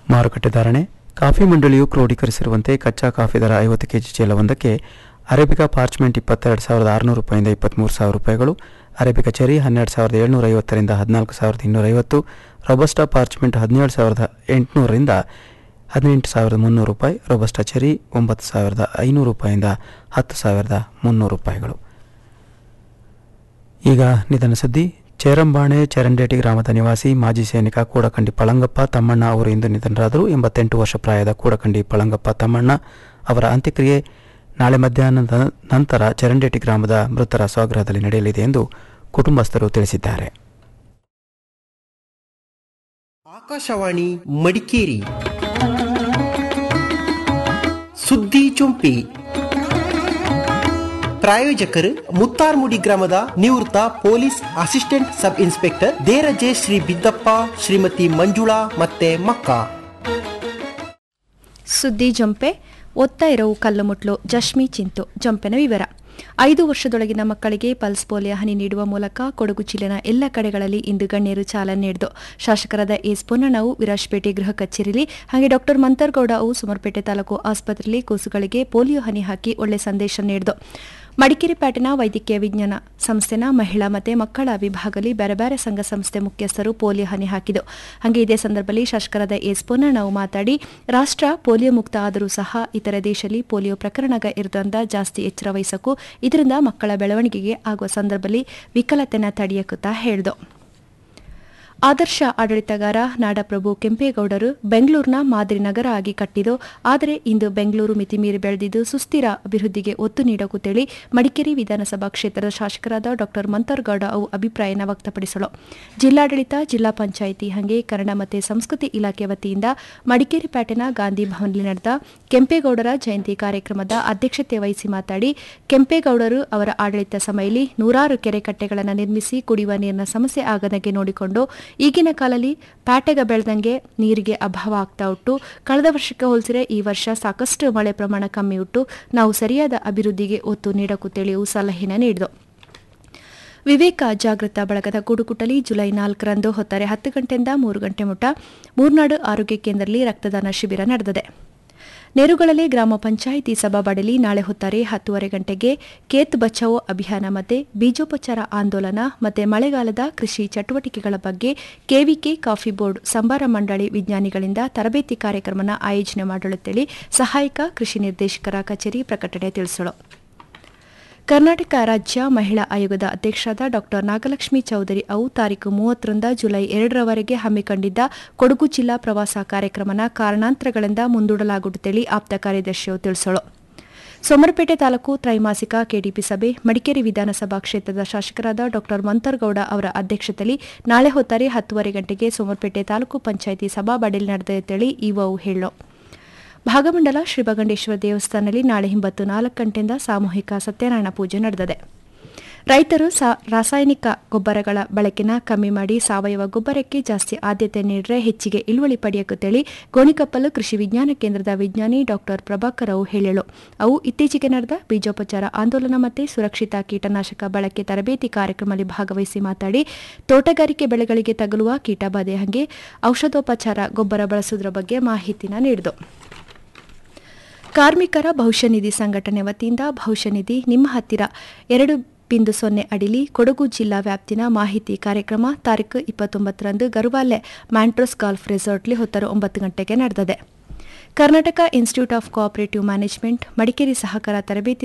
ಮಾರುಕಟ್ಟೆ ಧಾರಣೆ ಕಾಫಿ ಮಂಡಳಿಯು ಕ್ರೋಢೀಕರಿಸಿರುವಂತೆ ಕಚ್ಚಾ ಕಾಫಿ ದರ ಐವತ್ತು ಕೆಜಿ ಚೀಲವೊಂದಕ್ಕೆ ಅರೇಬಿಕಾ ಪಾರ್ಚ್ಮೆಂಟ್ ಇಪ್ಪತ್ತೆರಡು ಸಾವಿರದ ಆರುನೂರು ರೂಪಾಯಿಂದ ಇಪ್ಪತ್ತ್ಮೂರು ಸಾವಿರ ರೂಪಾಯಿಗಳು ಅರೇಬಿಕಾ ಚೆರಿ ಹನ್ನೆರಡು ಸಾವಿರದ ಏಳ್ನೂರ ಐವತ್ತರಿಂದ ಹದಿನಾಲ್ಕು ಸಾವಿರದ ಇನ್ನೂರೈವತ್ತು ರೊಬಸ್ಟಾ ಪಾರ್ಚ್ಮೆಂಟ್ ಹದಿನೇಳು ಸಾವಿರದ ಎಂಟುನೂರರಿಂದ ಹದಿನೆಂಟು ಸಾವಿರದ ಮುನ್ನೂರು ರೂಪಾಯಿ ರೊಬಸ್ಟಾ ಚೆರಿ ಒಂಬತ್ತು ಸಾವಿರದ ಐನೂರು ರೂಪಾಯಿಂದ ಹತ್ತು ಸಾವಿರದ ಮುನ್ನೂರು ರೂಪಾಯಿಗಳು ಈಗ ನಿಧನ ಸುದ್ದಿ ಚೇರಂಬಾಣೆ ಚರಂಡೇಟಿ ಗ್ರಾಮದ ನಿವಾಸಿ ಮಾಜಿ ಸೈನಿಕ ಕೂಡಕಂಡಿ ಪಳಂಗಪ್ಪ ತಮ್ಮಣ್ಣ ಅವರು ಇಂದು ನಿಧನರಾದರು ಎಂಬತ್ತೆಂಟು ವರ್ಷ ಪ್ರಾಯದ ಕೂಡಕಂಡಿ ಪಳಂಗಪ್ಪ ತಮ್ಮಣ್ಣ ಅವರ ಅಂತ್ಯಕ್ರಿಯೆ ನಾಳೆ ಮಧ್ಯಾಹ್ನದ ನಂತರ ಚರಂಡೇಟಿ ಗ್ರಾಮದ ಮೃತರ ಸ್ವಗೃಹದಲ್ಲಿ ನಡೆಯಲಿದೆ ಎಂದು ಕುಟುಂಬಸ್ಥರು ತಿಳಿಸಿದ್ದಾರೆ ಆಕಾಶವಾಣಿ ಮಡಿಕೇರಿ ಸುದ್ದಿ ಚುಂಪಿ ಪ್ರಾಯೋಜಕರು ಮುತ್ತಾರ್ಮುಡಿ ಗ್ರಾಮದ ನಿವೃತ್ತ police assistant sub inspector Deraje Shri Biddappa Shrimati Manjula ಮತ್ತೆ ಮಕ್ಕ ಸುದ್ದಿ ಜಂಪೆ ಒತ್ತ ಇರವು ಕಲ್ಲುಮುಟ್ಲು ಜಶ್ಮಿ ಚಿಂತು ಜಂಪೆನ ವಿವರ ಐದು ವರ್ಷದೊಳಗಿನ ಮಕ್ಕಳಿಗೆ ಪಲ್ಸ್ ಪೋಲಿಯೋ ಹನಿ ನೀಡುವ ಮೂಲಕ ಕೊಡಗು ಜಿಲ್ಲೆನ ಎಲ್ಲ ಕಡೆಗಳಲ್ಲಿ ಇಂದು ಗಣ್ಯರು ಚಾಲನೆ ನೀಡಿತು ಶಾಸಕರಾದ ಎಸ್ ಪೊನ್ನಣ್ಣವು ವಿರಾಜಪೇಟೆ ಗೃಹ ಕಚೇರಿಲಿ ಹಾಗೆ ಡಾಕ್ಟರ್ ಮಂತರ್ಗೌಡ ಅವು ಸುಮರ್ಪೇಟೆ ತಾಲೂಕು ಆಸ್ಪತ್ರೆಯಲ್ಲಿ ಕೂಸುಗಳಿಗೆ ಪೋಲಿಯೋ ಹನಿ ಹಾಕಿ ಒಳ್ಳೆ ಸಂದೇಶ ನೀಡಿತು ಮಡಿಕೇರಿ ಪ್ಯಾಟಿನ ವೈದ್ಯಕೀಯ ವಿಜ್ಞಾನ ಸಂಸ್ಥೆನ ಮಹಿಳಾ ಮತ್ತು ಮಕ್ಕಳ ವಿಭಾಗದಲ್ಲಿ ಬೇರೆ ಬೇರೆ ಸಂಘ ಸಂಸ್ಥೆ ಮುಖ್ಯಸ್ಥರು ಪೋಲಿಯೋ ಹನಿ ಹಾಕಿದ್ದು ಹಾಗೆ ಇದೇ ಸಂದರ್ಭದಲ್ಲಿ ಶಾಸಕರಾದ ಎಸ್ ಪೊನ್ನಣ್ಣವು ಮಾತಾಡಿ ರಾಷ್ಟ್ರ ಪೋಲಿಯೋ ಮುಕ್ತ ಆದರೂ ಸಹ ಇತರ ದೇಶದಲ್ಲಿ ಪೋಲಿಯೋ ಪ್ರಕರಣಗ ಇರೋದ್ರಿಂದ ಜಾಸ್ತಿ ಎಚ್ಚರ ವಹಿಸಕ್ಕೂ ಇದರಿಂದ ಮಕ್ಕಳ ಬೆಳವಣಿಗೆಗೆ ಆಗುವ ಸಂದರ್ಭದಲ್ಲಿ ವಿಕಲತೆನ ತಡೆಯಕ್ಕುತ್ತಾ ಹೇಳ್ದು ಆದರ್ಶ ಆಡಳಿತಗಾರ ನಾಡಪ್ರಭು ಕೆಂಪೇಗೌಡರು ಬೆಂಗಳೂರಿನ ಮಾದರಿ ನಗರ ಆಗಿ ಕಟ್ಟಿದ್ದು ಆದರೆ ಇಂದು ಬೆಂಗಳೂರು ಮಿತಿಮೀರಿ ಬೆಳೆದಿದ್ದು ಸುಸ್ಥಿರ ಅಭಿವೃದ್ಧಿಗೆ ಒತ್ತು ನೀಡಕುತ್ತೇಳಿ ಮಡಿಕೇರಿ ವಿಧಾನಸಭಾ ಕ್ಷೇತ್ರದ ಶಾಸಕರಾದ ಡಾ ಮಂತರ್ಗೌಡ ಅವು ಅಭಿಪ್ರಾಯನ ವ್ಯಕ್ತಪಡಿಸಲು ಜಿಲ್ಲಾಡಳಿತ ಜಿಲ್ಲಾ ಪಂಚಾಯಿತಿ ಹಾಗೆ ಕನ್ನಡ ಮತ್ತು ಸಂಸ್ಕೃತಿ ಇಲಾಖೆ ವತಿಯಿಂದ ಮಡಿಕೇರಿ ಪ್ಯಾಟಿನ ಗಾಂಧಿ ಭವನದಲ್ಲಿ ನಡೆದ ಕೆಂಪೇಗೌಡರ ಜಯಂತಿ ಕಾರ್ಯಕ್ರಮದ ಅಧ್ಯಕ್ಷತೆ ವಹಿಸಿ ಮಾತಾಡಿ ಕೆಂಪೇಗೌಡರು ಅವರ ಆಡಳಿತ ಸಮಯದಲ್ಲಿ ನೂರಾರು ಕೆರೆ ಕಟ್ಟೆಗಳನ್ನು ನಿರ್ಮಿಸಿ ಕುಡಿಯುವ ನೀರಿನ ಸಮಸ್ಯೆ ಆಗದಂಗೆ ನೋಡಿಕೊಂಡು ಈಗಿನ ಕಾಲದಲ್ಲಿ ಪ್ಯಾಟೆಗ ಬೆಳೆದಂಗೆ ನೀರಿಗೆ ಅಭಾವ ಆಗ್ತಾ ಉಂಟು ಕಳೆದ ವರ್ಷಕ್ಕೆ ಹೋಲಿಸಿದರೆ ಈ ವರ್ಷ ಸಾಕಷ್ಟು ಮಳೆ ಪ್ರಮಾಣ ಕಮ್ಮಿ ಉಂಟು ನಾವು ಸರಿಯಾದ ಅಭಿವೃದ್ಧಿಗೆ ಒತ್ತು ನೀಡಕುತ್ತೇಳಿಯೂ ಸಲಹೆನ ನೀಡಿತು ವಿವೇಕ ಜಾಗೃತ ಬಳಗದ ಗೂಡುಕುಟಲಿ ಜುಲೈ ನಾಲ್ಕರಂದು ಹೊತ್ತಾರೆ ಹತ್ತು ಗಂಟೆಯಿಂದ ಮೂರು ಗಂಟೆ ಮುಟ ಮೂರ್ನಾಡು ಆರೋಗ್ಯ ಕೇಂದ್ರದಲ್ಲಿ ರಕ್ತದಾನ ಶಿಬಿರ ನಡೆದಿದೆ ನೆರುಗಳಲ್ಲಿ ಗ್ರಾಮ ಪಂಚಾಯಿತಿ ಸಭಾಬಡಲಿ ನಾಳೆ ಹೊತ್ತಾರೆ ಹತ್ತುವರೆ ಗಂಟೆಗೆ ಕೇತ್ ಬಚಾವೋ ಅಭಿಯಾನ ಮತ್ತೆ ಬೀಜೋಪಚಾರ ಆಂದೋಲನ ಮತ್ತೆ ಮಳೆಗಾಲದ ಕೃಷಿ ಚಟುವಟಿಕೆಗಳ ಬಗ್ಗೆ ಕೆವಿಕೆ ಕಾಫಿ ಬೋರ್ಡ್ ಸಂಬಾರ ಮಂಡಳಿ ವಿಜ್ಞಾನಿಗಳಿಂದ ತರಬೇತಿ ಕಾರ್ಯಕ್ರಮನ ಆಯೋಜನೆ ಮಾಡಲುತ್ತೇಳಿ ಸಹಾಯಕ ಕೃಷಿ ನಿರ್ದೇಶಕರ ಕಚೇರಿ ಪ್ರಕಟಣೆ ತಿಳಿಸಲು ಕರ್ನಾಟಕ ರಾಜ್ಯ ಮಹಿಳಾ ಆಯೋಗದ ಅಧ್ಯಕ್ಷರಾದ ಡಾ ನಾಗಲಕ್ಷ್ಮಿ ಚೌಧರಿ ಅವು ತಾರೀಕು ಮೂವತ್ತರಿಂದ ಜುಲೈ ಎರಡರವರೆಗೆ ಹಮ್ಮಿಕೊಂಡಿದ್ದ ಕೊಡಗು ಜಿಲ್ಲಾ ಪ್ರವಾಸ ಕಾರ್ಯಕ್ರಮನ ಕಾರಣಾಂತರಗಳಿಂದ ಮುಂದೂಡಲಾಗುತ್ತೇಳಿ ಆಪ್ತ ಕಾರ್ಯದರ್ಶಿಯು ತಿಳಿಸಲು ಸೋಮರಪೇಟೆ ತಾಲೂಕು ತ್ರೈಮಾಸಿಕ ಕೆಡಿಪಿ ಸಭೆ ಮಡಿಕೇರಿ ವಿಧಾನಸಭಾ ಕ್ಷೇತ್ರದ ಶಾಸಕರಾದ ಡಾ ಮಂತರ್ಗೌಡ ಅವರ ಅಧ್ಯಕ್ಷತೆಯಲ್ಲಿ ನಾಳೆ ಹೊತ್ತಾರೆ ಹತ್ತುವರೆ ಗಂಟೆಗೆ ಸೋಮರಪೇಟೆ ತಾಲೂಕು ಪಂಚಾಯಿತಿ ಸಭಾಬಡಿಯಲ್ಲಿ ನಡೆದಂತೇಳಿ ಇವು ಹೇಳು ಭಾಗಮಂಡಲ ಶ್ರೀ ಬಗಂಡೇಶ್ವರ ದೇವಸ್ಥಾನದಲ್ಲಿ ನಾಳೆ ಹಿಂಬತ್ತು ನಾಲ್ಕು ಗಂಟೆಯಿಂದ ಸಾಮೂಹಿಕ ಸತ್ಯನಾರಾಯಣ ಪೂಜೆ ನಡೆದಿದೆ ರೈತರು ರಾಸಾಯನಿಕ ಗೊಬ್ಬರಗಳ ಬಳಕೆನ ಕಮ್ಮಿ ಮಾಡಿ ಸಾವಯವ ಗೊಬ್ಬರಕ್ಕೆ ಜಾಸ್ತಿ ಆದ್ಯತೆ ನೀಡಿದರೆ ಹೆಚ್ಚಿಗೆ ಇಳುವಳಿ ಪಡೆಯಕುತ್ತೇಳಿ ಗೋಣಿಕಪ್ಪಲು ಕೃಷಿ ವಿಜ್ಞಾನ ಕೇಂದ್ರದ ವಿಜ್ಞಾನಿ ಡಾ ಪ್ರಭಾಕರ್ ಅವು ಹೇಳಲು ಅವು ಇತ್ತೀಚೆಗೆ ನಡೆದ ಬೀಜೋಪಚಾರ ಆಂದೋಲನ ಮತ್ತು ಸುರಕ್ಷಿತ ಕೀಟನಾಶಕ ಬಳಕೆ ತರಬೇತಿ ಕಾರ್ಯಕ್ರಮದಲ್ಲಿ ಭಾಗವಹಿಸಿ ಮಾತಾಡಿ ತೋಟಗಾರಿಕೆ ಬೆಳೆಗಳಿಗೆ ತಗುಲುವ ಕೀಟಬಾಧೆ ಹಾಗೆ ಔಷಧೋಪಚಾರ ಗೊಬ್ಬರ ಬಳಸುವುದರ ಬಗ್ಗೆ ಮಾಹಿತಿನ ನೀಡಿತು ಕಾರ್ಮಿಕರ ಭವಿಷ್ಯ ನಿಧಿ ಸಂಘಟನೆ ವತಿಯಿಂದ ಭವಿಷ್ಯ ನಿಧಿ ನಿಮ್ಮ ಹತ್ತಿರ ಎರಡು ಬಿಂದು ಸೊನ್ನೆ ಅಡಿಲಿ ಕೊಡಗು ಜಿಲ್ಲಾ ವ್ಯಾಪ್ತಿನ ಮಾಹಿತಿ ಕಾರ್ಯಕ್ರಮ ತಾರೀಕು ಇಪ್ಪತ್ತೊಂಬತ್ತರಂದು ಗರುವಾಲೆ ಮ್ಯಾಂಟ್ರೋಸ್ ಗಾಲ್ಫ್ ರೆಸಾರ್ಟ್ಲಿ ಹೊತ್ತರು ಒಂಬತ್ತು ಗಂಟೆಗೆ ನಡೆದಿದೆ Karnataka institute of cooperative management Madikeri ಸಹಕಾರ ತರಬೇತಿ